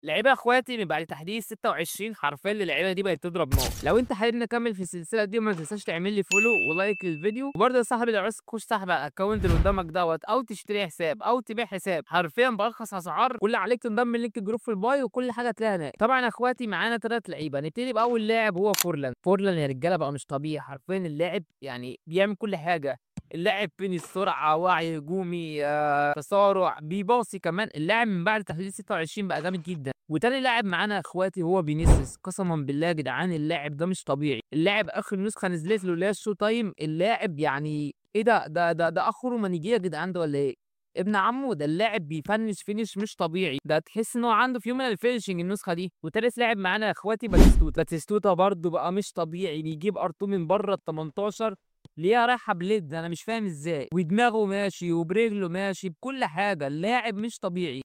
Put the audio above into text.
لعيبه يا اخواتي من بعد تحديث 26 حرفيا اللعيبه دي بقت تضرب نار لو انت حابب نكمل في السلسله دي ما تنساش تعمل لي فولو ولايك للفيديو وبرضه يا صاحبي لو عايز تخش سحب على الاكونت اللي قدامك دوت او تشتري حساب او تبيع حساب حرفيا بارخص اسعار كل اللي عليك تنضم لينك الجروب في الباي وكل حاجه تلاقيها هناك طبعا يا اخواتي معانا ثلاث لعيبه نبتدي باول لاعب هو فورلان فورلان يا رجاله بقى مش طبيعي حرفيا اللاعب يعني بيعمل كل حاجه اللاعب بين السرعه وعي هجومي آه، تسارع بيباصي كمان اللاعب من بعد تحديث 26 بقى جامد جدا وتاني لاعب معانا يا اخواتي هو فينيسيوس قسما بالله يا جدعان اللاعب ده مش طبيعي اللاعب اخر نسخه نزلت له اللي هي الشو تايم اللاعب يعني ايه ده ده ده ده اخره منيجيه يا جدعان ده ولا ايه ابن عمه ده اللاعب بيفنش فينش مش طبيعي ده تحس ان هو عنده في من الفينشنج النسخه دي وتالت لاعب معانا يا اخواتي باتيستوتا باتيستوتا برضه بقى مش طبيعي بيجيب ارتو من بره ال 18 ليه رايحه بليد انا مش فاهم ازاي ودماغه ماشي وبرجله ماشي بكل حاجه اللاعب مش طبيعي